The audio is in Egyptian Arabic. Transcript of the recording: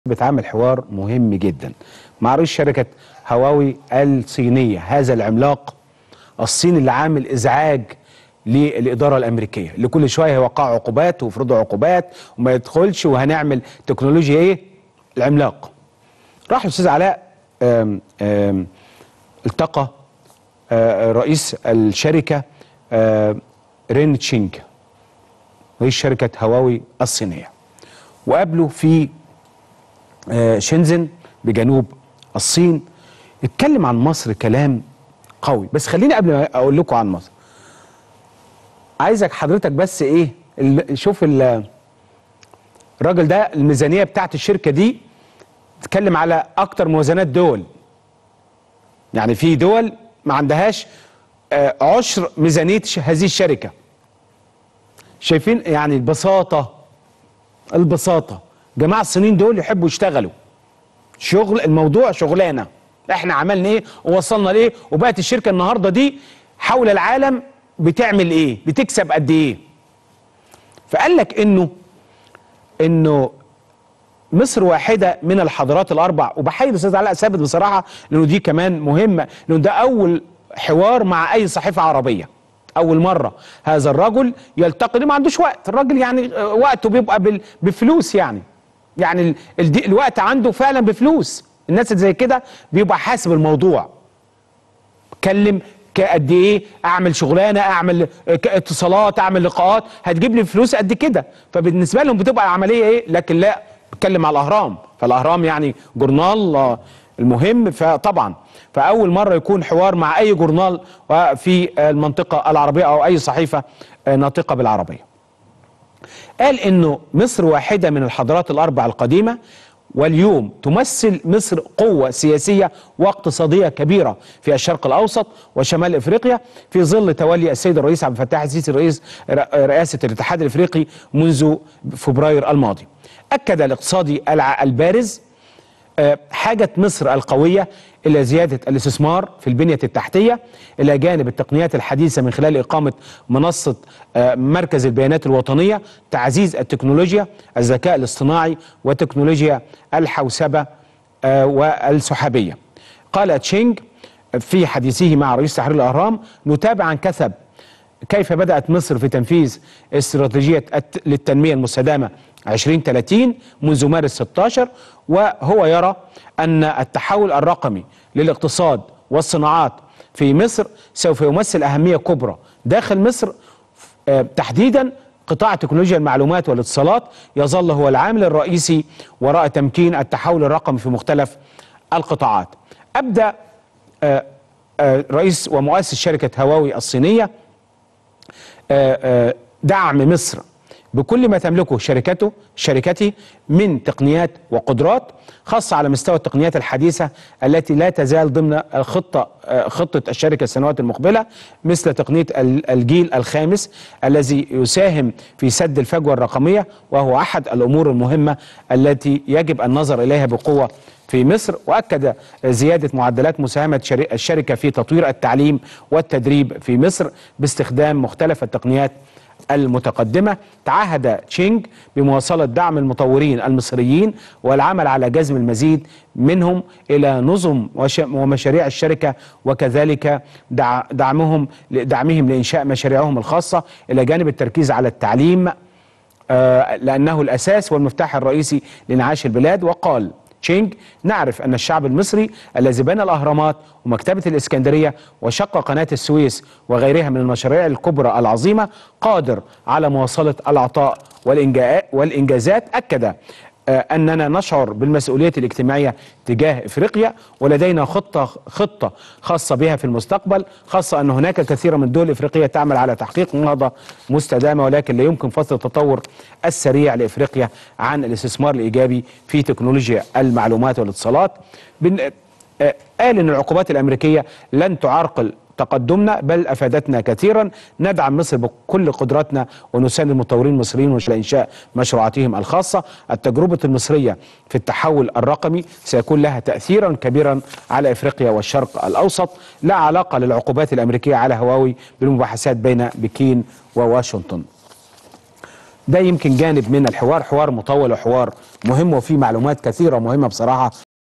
بتعمل حوار مهم جدا مع رئيس شركة هواوي الصينية هذا العملاق الصيني اللي عامل إزعاج للإدارة الأمريكية اللي كل شوية يوقعوا عقوبات ويفرضوا عقوبات وما يدخلش وهنعمل تكنولوجيا إيه العملاق راح الأستاذ علاء آم آم التقى آه، رئيس الشركة آه، رين تشينج رئيس شركة هواوي الصينية وقابله في آه، شنزن بجنوب الصين اتكلم عن مصر كلام قوي بس خليني قبل ما اقول لكم عن مصر عايزك حضرتك بس ايه ال- شوف ال- الراجل ده الميزانيه بتاعت الشركه دي اتكلم على اكتر موازنات دول يعني في دول ما عندهاش آه، عشر ميزانيه ش- هذه الشركه شايفين يعني البساطه البساطه جماعه الصينيين دول يحبوا يشتغلوا شغل الموضوع شغلانه احنا عملنا ايه ووصلنا لايه وبقت الشركه النهارده دي حول العالم بتعمل ايه بتكسب قد ايه فقال لك انه انه مصر واحده من الحضارات الاربع وبحيي الاستاذ علاء ثابت بصراحه لانه دي كمان مهمه لانه ده اول حوار مع اي صحيفه عربيه اول مره هذا الرجل يلتقي ده ما عندوش وقت الراجل يعني آه، وقته بيبقى بال- بفلوس يعني يعني ال- ال- الوقت عنده فعلا بفلوس الناس اللي زي كده بيبقى حاسب الموضوع اتكلم قد ايه اعمل شغلانه اعمل ك- اتصالات اعمل لقاءات هتجيب لي فلوس قد كده فبالنسبه لهم بتبقى العمليه ايه لكن لا بتكلم على الاهرام فالاهرام يعني جورنال آه، المهم فطبعا فاول مره يكون حوار مع اي جورنال آه، في المنطقه العربيه او اي صحيفه آه، ناطقه بالعربيه قال انه مصر واحده من الحضارات الاربع القديمه واليوم تمثل مصر قوه سياسيه واقتصاديه كبيره في الشرق الاوسط وشمال افريقيا في ظل تولي السيد الرئيس عبد الفتاح السيسي رئيس ر- رئاسه الاتحاد الافريقي منذ فبراير الماضي. اكد الاقتصادي الع- البارز آه، حاجة مصر القوية إلى زيادة الاستثمار في البنية التحتية إلى جانب التقنيات الحديثة من خلال إقامة منصة آه، مركز البيانات الوطنية تعزيز التكنولوجيا الذكاء الاصطناعي وتكنولوجيا الحوسبة آه، والسحابية قال تشينج في حديثه مع رئيس تحرير الأهرام نتابع عن كثب كيف بدأت مصر في تنفيذ استراتيجية الت- للتنمية المستدامة 2030 منذ مارس 16 وهو يرى أن التحول الرقمي للاقتصاد والصناعات في مصر سوف يمثل أهمية كبرى داخل مصر آه، تحديدا قطاع تكنولوجيا المعلومات والاتصالات يظل هو العامل الرئيسي وراء تمكين التحول الرقمي في مختلف القطاعات أبدأ آه، آه، رئيس ومؤسس شركة هواوي الصينية آه، آه، دعم مصر بكل ما تملكه شركته شركته من تقنيات وقدرات خاصة على مستوى التقنيات الحديثة التي لا تزال ضمن الخطة آه، خطة الشركة السنوات المقبلة مثل تقنية ال- الجيل الخامس الذي يساهم في سد الفجوة الرقمية وهو أحد الأمور المهمة التي يجب النظر إليها بقوة في مصر واكد زياده معدلات مساهمه شري- الشركه في تطوير التعليم والتدريب في مصر باستخدام مختلف التقنيات المتقدمه تعهد تشينج بمواصله دعم المطورين المصريين والعمل على جذب المزيد منهم الى نظم وش- ومشاريع الشركه وكذلك دع- دعمهم دعمهم لانشاء مشاريعهم الخاصه الى جانب التركيز على التعليم آه، لأنه الأساس والمفتاح الرئيسي لإنعاش البلاد وقال تشينج نعرف أن الشعب المصري الذي بنى الأهرامات ومكتبة الإسكندرية وشق قناة السويس وغيرها من المشاريع الكبرى العظيمة قادر على مواصلة العطاء والإنجاء- والإنجازات أكد آه، أننا نشعر بالمسؤولية الاجتماعية تجاه إفريقيا ولدينا خطة خطة خاصة بها في المستقبل خاصة أن هناك كثير من الدول الإفريقية تعمل على تحقيق نهضة مستدامة ولكن لا يمكن فصل التطور السريع لإفريقيا عن الاستثمار الإيجابي في تكنولوجيا المعلومات والاتصالات بن- آه، قال أن العقوبات الأمريكية لن تعرقل تقدمنا بل افادتنا كثيرا ندعم مصر بكل قدراتنا ونساند المطورين المصريين على انشاء مشروعاتهم الخاصه التجربه المصريه في التحول الرقمي سيكون لها تاثيرا كبيرا على افريقيا والشرق الاوسط لا علاقه للعقوبات الامريكيه على هواوي بالمباحثات بين بكين وواشنطن ده يمكن جانب من الحوار حوار مطول وحوار مهم وفيه معلومات كثيره مهمه بصراحه